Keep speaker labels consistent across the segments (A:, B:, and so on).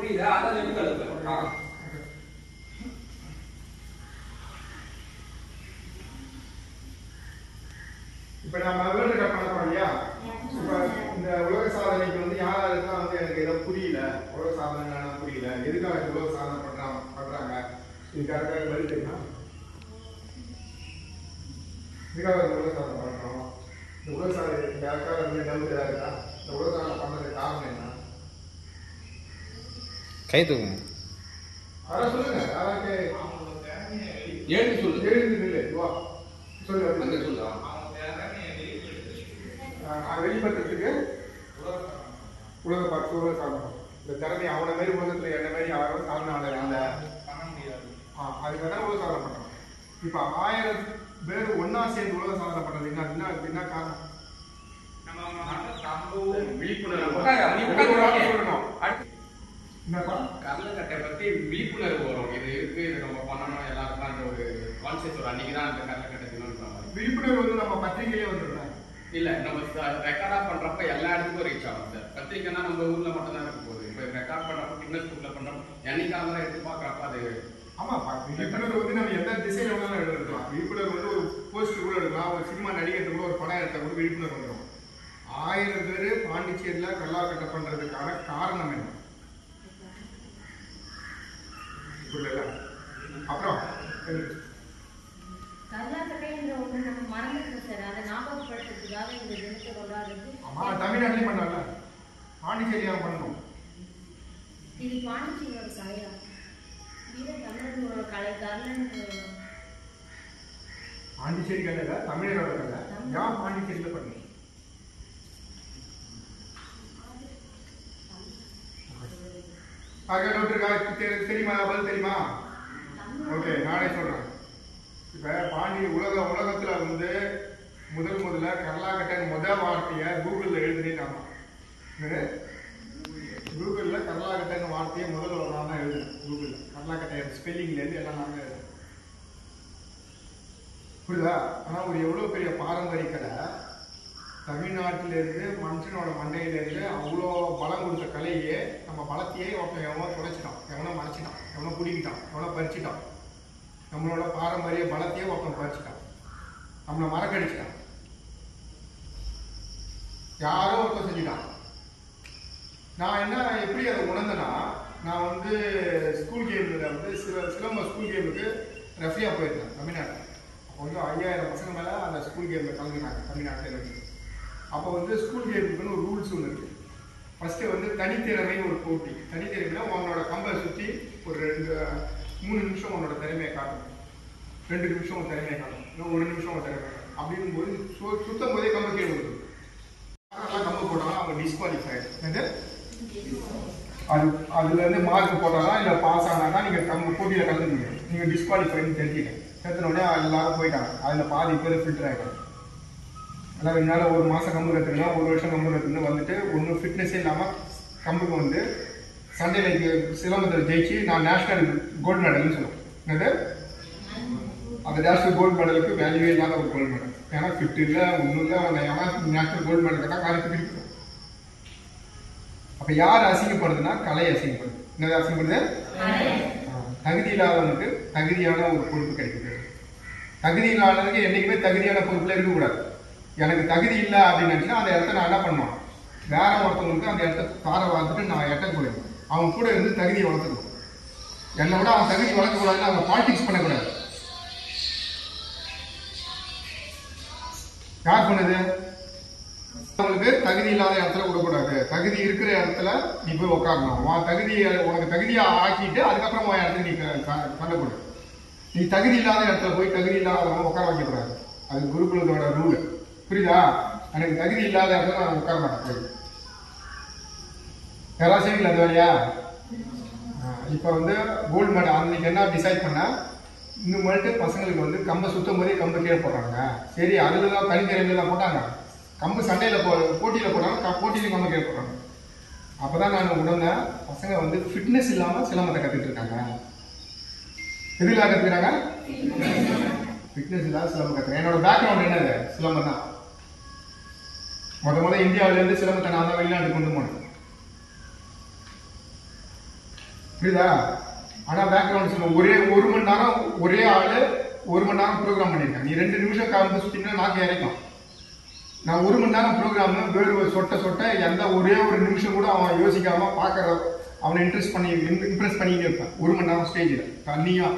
A: புரியல அதான் எழுத்து
B: ஆ. இப்ப நம்ம வேர்ல்டு கப் பண்ண போறோம் இல்லையா இப்ப இந்த உலக சாதனைக்கு வந்து யாரா இருக்கா வந்து எனக்கு ஏதோ புரியல உலக சாதனை என்னன்னா புரியல எதுக்காக இந்த உலக சாதனை பண்றாங்க பண்றாங்க இதுக்காக பதில் தெரியுமா இதுக்காக இந்த உலக சாதனை பண்றோம் இந்த உலக சாதனை யாருக்காக வந்து டவுட் ஏதாவது இருக்கா இந்த உலக சாதனை பண்றதுக்கு காரணம் என்ன
C: கை தூக்கும்
B: அதான் சொல்லுங்க யாராக்கு
A: எழுதி சொல்லு
B: எழுந்து நில்லு வா சொல்லு
A: அங்க
B: வந்து
A: சொல்லு
B: அது வெளிப்படுத்துறதுக்கு உலக பார்த்து உலக சாதனம் இந்த திறமை அவனை மாதிரி உலகத்துல என்ன மாதிரி யாரும் சாதனை அந்த ஆ, அதுக்காக தான் உலக சாதனை பண்றான் இப்ப ஆயிரம் பேர் ஒண்ணா சேர்ந்து உலக சாதனை பண்றது என்ன என்ன என்ன காரணம்
A: விழிப்புணர்வு
B: உட்காரு, நீ உட்காரு, ஒரு ஆள் சொல்லணும். என்னப்பா
A: கடலக்கட்டை பத்தி விழிப்புணர்வு வரும் இது இருக்கு இது நம்ம பண்ணணும் எல்லாருக்கும் அந்த ஒரு கான்சியஸ் ஒரு அன்னைக்கு தான் அந்த கடலக்கட்டை தினம்ன்ற மாதிரி
B: விழிப்புணர்வு வந்து நம்ம பத்திரிகையிலே வந்துடுறேன்
A: இல்ல நம்ம ரெக்கார்டா பண்றப்ப எல்லா இடத்துக்கும் ரீச் ஆகும் சார் பத்திரிக்கைன்னா நம்ம ஊர்ல மட்டும் தான் இருக்க போகுது இப்போ ரெக்கார்ட் பண்றப்ப கின்னஸ் புக்ல பண்றோம் என்னைக்காக எதிர்பார்க்கறப்ப அது
B: ஆமாப்பா விழிப்புணர்வு வந்து நம்ம எந்த திசையில வேணாலும் எடுக்கலாம் விழிப்புணர்வு வந்து ஒரு போஸ்ட் கூட எடுக்கலாம் ஒரு சினிமா நடிகர் கூட ஒரு படம் எடுத்தா கூட விழிப்புணர்வு வந்துடும் ஆயிரம் பேர் பாண்டிச்சேரியில கல்லாக்கட்டை பண்றதுக்கான காரணம் என்ன புரியல அப்புறம்
D: கர்நாடகைன்ற ஒண்ணு நம்ம மறந்துட்டோம் சார் அதை ஞாபகப்படுத்துறதுக்காக இந்த தினத்தை கொண்டாடுறது
B: ஆமா தமிழ்நாட்டிலையும் பண்ணல பாண்டிச்சேரியா பண்ணணும்
D: இது பாண்டிச்சேரியோட கலையா வீர தமிழர்களோட கலை கர்ணன்
B: பாண்டிச்சேரி கல்ல தமிழரோட கல்ல ஏன் பாண்டிச்சேரியில பண்ணணும் ஆக டவுட் இருக்கா தெ- தெரியுமா பதில் தெரியுமா ஓகே நானே சொல்றேன் இப்ப பாண்டி உலக உலகத்துல வந்து முதல் முதல்ல கர்லாக்கட்டன் முத வார்த்தையை கூகுள்ல எழுதுனேன் கூகுள்ல கர்லாக்கட்டன் வார்த்தையை முதல்ல ஒரு நான் தான் எழுதுனேன் கூகுள்ல கர்லாக்கட்டன் ஸ்பெல்லிங்ல இருந்து எல்லாம் நான் தான் எழுதுனேன் புரியுதா ஆனா ஒரு எவ்வளவு பெரிய பாரம்பரிய கலை தமிழ்நாட்டில இருந்து மனுஷனோட மண்டையில இருந்து அவ்வளோ பலம் கொடுத்த கலையே நம்ம பலத்தையே ஒருத்தன் எவனோ தொலைச்சிட்டான் எவனோ மறைச்சிட்டான் எவனோ பிடிக்கிட்டான் எவனோ பறிச்சிட்டான் நம்மளோட பாரம்பரிய பலத்தையே ஒருத்தன் பறிச்சிட்டான் நம்மளை மறக்கடிச்சிட்டான் யாரோ ஒருத்தன் செஞ்சுட்டான் நான் என்ன எப்படி அதை உணர்ந்தேன்னா நான் வந்து ஸ்கூல் கேம்ல வந்து சில சிலம்ப ஸ்கூல் கேமுக்கு ரெஃப்ரியா போயிருந்தேன் தமிழ்நாட்டில் அப்போ வந்து ஐயாயிரம் பசங்க மேலே அந்த ஸ்கூல் கேமில் கலந்துனாங்க தமிழ்நாட்டில் இருந்து அப்போ வந்து ஸ்கூல் கேமுக்குன்னு ஒரு ரூல்ஸ் ஒன்று இருக்கு ஃபர்ஸ்ட் வந்து தனித்திறமை ஒரு போட்டி தனித்திறமைனா உன்னோட கம்பை சுற்றி ஒரு ரெண்டு மூணு நிமிஷம் உன்னோட திறமையை காட்டணும் ரெண்டு நிமிஷம் உன் திறமையை காட்டணும் இல்லை ஒரு நிமிஷம் உன் திறமையை காட்டணும் அப்படின்னும் போது சு- சுத்தம் போதே கம்பு கீழே விழுது யாரெல்லாம் கம்பு போட்டாலும் அவங்க டிஸ்குவாலிஃபை என்னது அது அதுல இருந்து மார்க் போட்டாதான் இல்ல பாஸ் ஆனாதான் நீங்க கம்பு போட்டியில கலந்துக்கீங்க நீங்க டிஸ்குவாலிஃபைன்னு தெரிஞ்சுட்டேன் தெரிஞ்ச உடனே எல்லாரும் போயிட்டாங்க அதுல பாதி பேர் ஃபில்டர் ஆயிட்டாங்க அதாவது என்னால ஒரு மாசம் கம்பு கத்துக்கணும் ஒரு வருஷம் கம்பு கத்துக்கணும் வந்துட்டு ஒன்றும் ஃபிட்னஸே இல்லாம கம்புக்கு வந்து சண்டையில சிலம்பத்தில் ஜெயிச்சு நான் நேஷனல் கோல்டு மெடல்னு சொல்லுவேன் என்னது அந்த நேஷனல் கோல்டு மெடலுக்கு வேல்யூவே இல்லாத ஒரு கோல்டு மெடல் ஏன்னா ஃபிட் இல்லை ஒன்றும் இல்லை அவனை ஏன்னா நேஷனல் கோல்டு மெடல் கேட்டால் காரியத்துக்கு இருக்கு அப்ப யார் அசிங்கப்படுதுன்னா கலை அசிங்கப்படுது என்னது அசிங்கப்படுது ஆ, தகுதி இல்லாதவனுக்கு தகுதியான ஒரு பொறுப்பு கிடைக்குது தகுதி இல்லாதவனுக்கு என்னைக்குமே தகுதியான பொறுப்புல இருக்கக்கூடாது எனக்கு தகுதி இல்லை அப்படின்னு நினைச்சுன்னா அந்த இடத்த நான் என்ன பண்ணுவேன் வேற ஒருத்தவங்களுக்கு அந்த இடத்த தார வளர்த்துட்டு நான் எட்டக்கூடாது அவன் கூட இருந்து தகுதியை வளர்த்துக்கணும் என்னை விட அவன் தகுதி வளர்க்கக்கூடாதுன்னு அவன் பாலிடிக்ஸ் பண்ணக்கூடாது யார் பண்ணுது அவங்களுக்கு தகுதி இல்லாத இடத்துல விடக்கூடாது தகுதி இருக்கிற இடத்துல நீ போய் உட்காரணும் உன் தகுதியை உனக்கு தகுதியா ஆக்கிட்டு அதுக்கப்புறம் உன் இடத்துக்கு நீ க- க- கண்டுபிடி நீ தகுதி இல்லாத இடத்துல போய் தகுதி இல்லாதவங்க உட்கார வைக்கக்கூடாது அது குருகுலத்தோட ரூல் புரியுதா எனக்கு தகுதி இல்லாத இடத்துல நான் உட்கார மாட்டேன் போய் யாராவது செய்வீங்களா அந்த வேலையா இப்போ வந்து கோல்டு மெடல் அன்னைக்கு என்ன டிசைட் பண்ண இந்த மாதிரி பசங்களுக்கு வந்து கம்பை சுத்தம் போதே கம்பை கீழே போடுறாங்க சரி அதில் தான் தனித்திறமையில தான் போட்டாங்க கம்பு சண்டையில் போ போட்டியில் போட்டாங்க க- போட்டியிலையும் கம்பை கீழே போடுறாங்க அப்போ தான் நான் உணர்ந்தேன் பசங்க வந்து ஃபிட்னஸ் இல்லாமல் சிலம்பத்தை கற்றுட்டு இருக்காங்க எதுக்காக கற்றுக்கிறாங்க ஃபிட்னஸ் இல்லாத சிலம்பம் கற்றுக்கிறேன் என்னோட பேக்ரவுண்ட் என்னது சிலம்பம் தான் முத முத இந்தியாவிலேருந்து சிலம்பத்தை நான் தான் வெளிநாட்டுக்கு கொண்டு போனேன் புரியுதா ஆனா பேக்ரவுண்ட் சொல்லுவோம் ஒரே ஒரு மணி நேரம் ஒரே ஆளு ஒரு மணி நேரம் ப்ரோக்ராம் பண்ணியிருக்கேன் நீ ரெண்டு நிமிஷம் காமிச்சு சுத்தினா நாக்கு இறைக்கும் நான் ஒரு மணி நேரம் ப்ரோக்ராம் வேர்வை சொட்ட சொட்ட எந்த ஒரே ஒரு நிமிஷம் கூட அவன் யோசிக்காம பார்க்கற அவனை இன்ட்ரெஸ்ட் பண்ணி இம்ப்ரெஸ் பண்ணிக்கிட்டே இருப்பேன் ஒரு மணி நேரம் ஸ்டேஜில் தனியா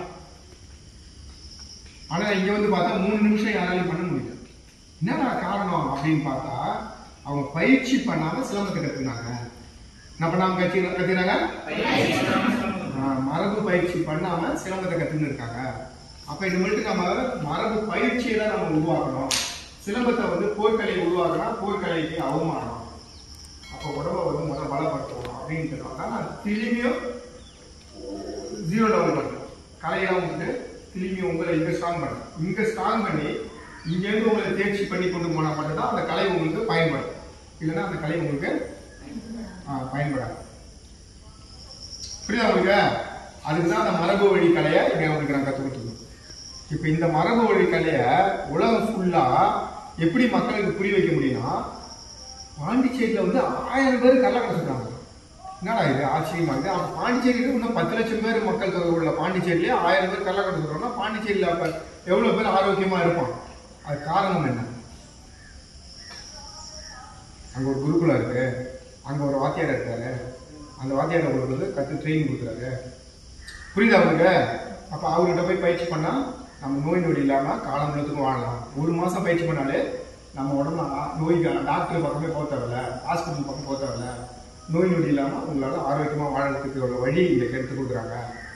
B: ஆனா இங்க வந்து பார்த்தா மூணு நிமிஷம் யாராலையும் பண்ண முடியல என்னடா காரணம் அப்படின்னு பார்த்தா அவங்க பயிற்சி பண்ணாம சிலம்பத்தை கத்துனாங்க என்ன பண்ணாம கட்சி கத்துனாங்க ஆஹ் மரபு பயிற்சி பண்ணாம சிலம்பத்தை கத்துன்னு இருக்காங்க அப்ப இனிமேட்டு நம்ம மரபு பயிற்சியை தான் நம்ம உருவாக்கணும் சிலம்பத்தை வந்து போர்க்கலையை உருவாக்கினா போர்க்கலைக்கு அவமானம் அப்போ உடம்ப வந்து முதல்ல பலப்படுத்தணும் அப்படின்றதுனால தான் நான் திரும்பியும் ஜீரோ லெவல் பண்ணுறேன் கலையெல்லாம் வந்து திரும்பி உங்களை இங்கே ஸ்ட்ராங் பண்ணேன் இங்கே ஸ்ட்ராங் பண்ணி இங்கேருந்து உங்களை தேர்ச்சி பண்ணி கொண்டு போனால் மட்டும்தான் அந்த கலை உங்களுக்கு பயன்படும் இல்லைன்னா அந்த கலை உங்களுக்கு ஆ, பயன்படாது புரியுதா உங்களுக்கு அதுக்கு தான் அந்த மரபு வழி கலையை இங்கே உங்களுக்கு நான் கற்றுக் கொடுத்துருக்கோம் இப்போ இந்த மரபு வழி கலையை உலகம் ஃபுல்லாக எப்படி மக்களுக்கு புரிய வைக்க முடியும்னா பாண்டிச்சேரியில் வந்து ஆயிரம் பேர் கள்ளக்கடை சொல்கிறாங்க என்னடா இது ஆச்சரியமா இருக்குது அப்போ பாண்டிச்சேரியில் இன்னும் பத்து லட்சம் பேர் மக்கள் தொகை உள்ள பாண்டிச்சேரியிலே ஆயிரம் பேர் கள்ளக்கடை சொல்கிறாங்கன்னா பாண்டிச்சேரியில் அப்போ எவ்வளோ பேர் ஆரோக்கியமாக இருப்பான் அது காரணம் என்ன அங்கே ஒரு குருகுலம் இருக்கு அங்கே ஒரு வாத்தியார் இருக்காரு அந்த வாத்தியார் உங்களுக்கு வந்து கற்று ட்ரெயின் கொடுக்குறாரு புரியுதா உங்களுக்கு அப்போ அவர்கிட்ட போய் பயிற்சி பண்ணால் நம்ம நோய் நொடி இல்லாமல் காலம் முழுத்துக்கும் வாழலாம் ஒரு மாதம் பயிற்சி பண்ணாலே நம்ம உடம்பு ஆ- நோய்க்கு டாக்டர் பக்கமே போக தேவையில்ல ஹாஸ்பிட்டல் பக்கம் போக தேவையில்ல நோய் நொடி இல்லாமல் உங்களால் ஆரோக்கியமாக வாழறதுக்கு ஒரு வழி இங்கே எடுத்து கொடுக்குறாங்க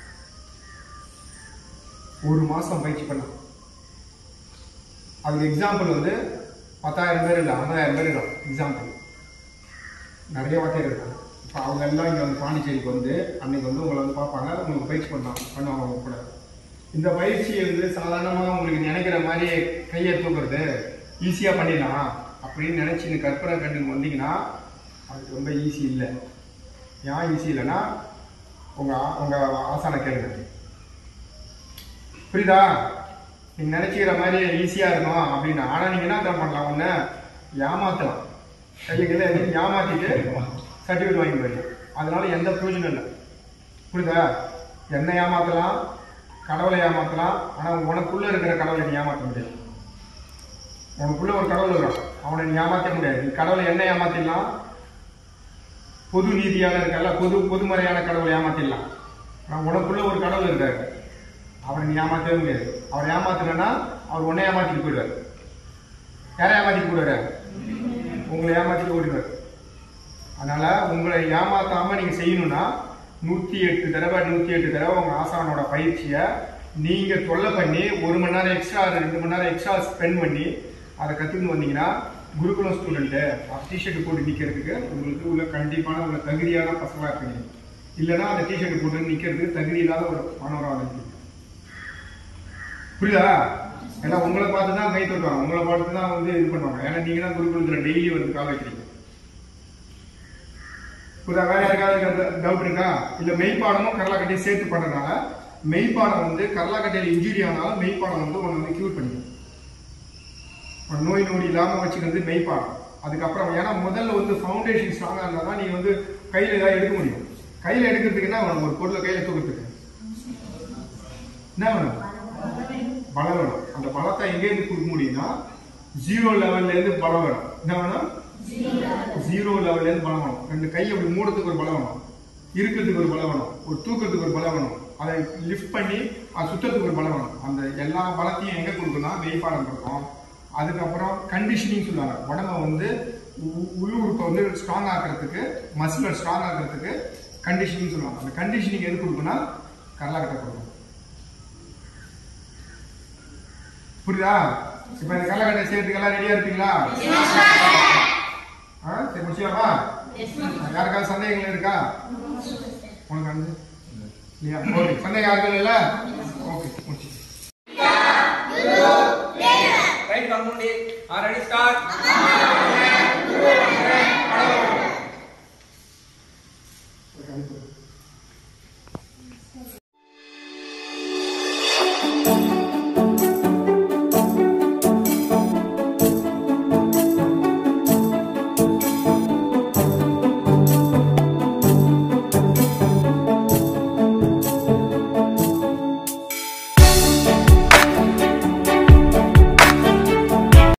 B: ஒரு மாதம் பயிற்சி பண்ண அதுக்கு எக்ஸாம்பிள் வந்து பத்தாயிரம் பேர் இல்லை ஐம்பதாயிரம் பேர் இருக்கும் எக்ஸாம்பிள் நிறைய வார்த்தைகள் இருக்காங்க இப்போ அவங்க எல்லாம் இங்கே வந்து பாண்டிச்சேரிக்கு வந்து அன்னைக்கு வந்து உங்களை வந்து பார்ப்பாங்க உங்களுக்கு பயிற்சி பண்ணலாம் பண்ணுவாங்க அவங்க கூட இந்த பயிற்சி வந்து சாதாரணமாக உங்களுக்கு நினைக்கிற மாதிரி கையை தூக்குறது ஈஸியாக பண்ணிடலாம் அப்படின்னு நினச்சி இந்த கற்பனை கண்டு வந்தீங்கன்னா அது ரொம்ப ஈஸி இல்லை ஏன் ஈஸி இல்லைன்னா உங்கள் உங்கள் ஆசான கேளுங்க புரியுதா நீங்க நினைச்சுக்கிற மாதிரி ஈஸியா இருக்கும் அப்படின்னு ஆனா நீங்க என்ன தரம் பண்ணலாம் ஒண்ணு ஏமாத்தலாம் கையில கையில எதையும் ஏமாத்திட்டு சர்டிஃபிகேட் வாங்கி போயிடலாம் அதனால எந்த பிரயோஜனம் இல்லை புரியுதா என்ன ஏமாத்தலாம் கடவுளை ஏமாத்தலாம் ஆனா உனக்குள்ள இருக்கிற கடவுளை நீ ஏமாத்த முடியாது உனக்குள்ள ஒரு கடவுள் இருக்கான் அவனை நீ ஏமாத்த முடியாது நீ கடவுளை என்ன ஏமாத்திடலாம் பொது நீதியான இருக்கல பொது பொதுமறையான கடவுளை ஏமாத்திடலாம் ஆனா உனக்குள்ள ஒரு கடவுள் இருக்காரு அவனை நீ ஏமாத்தவே முடியாது அவர் ஏமாத்தலைன்னா அவர் உன்னை ஏமாத்திட்டு போயிடுவார் யாரை ஏமாத்திட்டு போயிடுவாரு உங்களை ஏமாத்திட்டு ஓடிடுவார் அதனால உங்களை ஏமாத்தாம நீங்க செய்யணும்னா நூத்தி எட்டு தடவை நூத்தி எட்டு தடவை உங்க ஆசானோட பயிற்சியை நீங்க தொல்லை பண்ணி ஒரு மணி நேரம் எக்ஸ்ட்ரா ரெண்டு மணி நேரம் எக்ஸ்ட்ரா ஸ்பெண்ட் பண்ணி அதை கத்துக்கிட்டு வந்தீங்கன்னா குருகுலம் ஸ்டூடெண்ட்டு டிஷர்ட் போட்டு நிக்கிறதுக்கு உங்களுக்கு உள்ள கண்டிப்பான உள்ள தகுதியான பசங்களா இருப்பீங்க இல்லைன்னா அந்த டிஷர்ட் போட்டு நிக்கிறதுக்கு தகுதி இல்லாத ஒரு மாணவராக இருப்பீங்க புரியுதா ஏன்னா உங்களை பார்த்து தான் கை தட்டுவாங்க உங்களை பார்த்து தான் வந்து இது பண்ணுவாங்க ஏன்னா நீங்க தான் குருகுலத்தில் டெய்லி வந்து கால் வைக்கிறீங்க புரியுதா வேற யாருக்காவது டவுட் இருக்கா இல்ல மெய்ப்பாடமும் கரலாக்கட்டையும் சேர்த்து பண்றதுனால மெய்ப்பாடம் வந்து கரலாக்கட்டையில் இன்ஜுரி ஆனாலும் மெய்ப்பாடம் வந்து உன்னை வந்து கியூர் பண்ணிக்கும் உன் நோய் நொடி இல்லாம வச்சுக்கிறது மெய்ப்பாடம் அதுக்கப்புறம் ஏன்னா முதல்ல வந்து ஃபவுண்டேஷன் ஸ்ட்ராங்கா இருந்தா தான் நீங்க வந்து கையில ஏதாவது எடுக்க முடியும் கையில எடுக்கிறதுக்கு என்ன வேணும் ஒரு பொருளை கையில தூக்கிறதுக்கு என்ன வேணும் பலம் வேணும் அந்த பலத்தை எங்கேருந்து கொடுக்க முடியும்னா ஜீரோ லெவல்ல இருந்து பலம் வேணும் என்ன வேணும் ஜீரோ லெவல்ல இருந்து பலம் வேணும் ரெண்டு கை அப்படி மூடத்துக்கு ஒரு பலம் வேணும் இருக்கிறதுக்கு ஒரு பலம் வேணும் ஒரு தூக்கத்துக்கு ஒரு பலம் வேணும் அதை லிஃப்ட் பண்ணி அது சுத்தத்துக்கு ஒரு பலம் வேணும் அந்த எல்லா பலத்தையும் எங்க கொடுக்கணும்னா மெய்ப்பாடம் இருக்கும் அதுக்கப்புறம் கண்டிஷனிங் சொல்லுவாங்க உடம்ப வந்து உ- உள் உறுப்பை வந்து ஸ்ட்ராங் ஆக்குறதுக்கு மசில் ஸ்ட்ராங் ஆக்குறதுக்கு கண்டிஷனிங் சொல்லுவாங்க அந்த கண்டிஷனிங் எது கொடுக்குன்னா கரலாக்கட்டை கொடுக்கும் புரியுதா இப்ப இந்த கள்ளக்கட்டை செய்யறதுக்கு எல்லாம் ரெடியா இருப்பீங்களா ஆ சரி முடிச்சிடலாமா யாருக்காவது சந்தேகங்கள் இருக்கா உனக்கு வந்து இல்லையா ஓகே சந்தேகம் யாருக்கும் இல்ல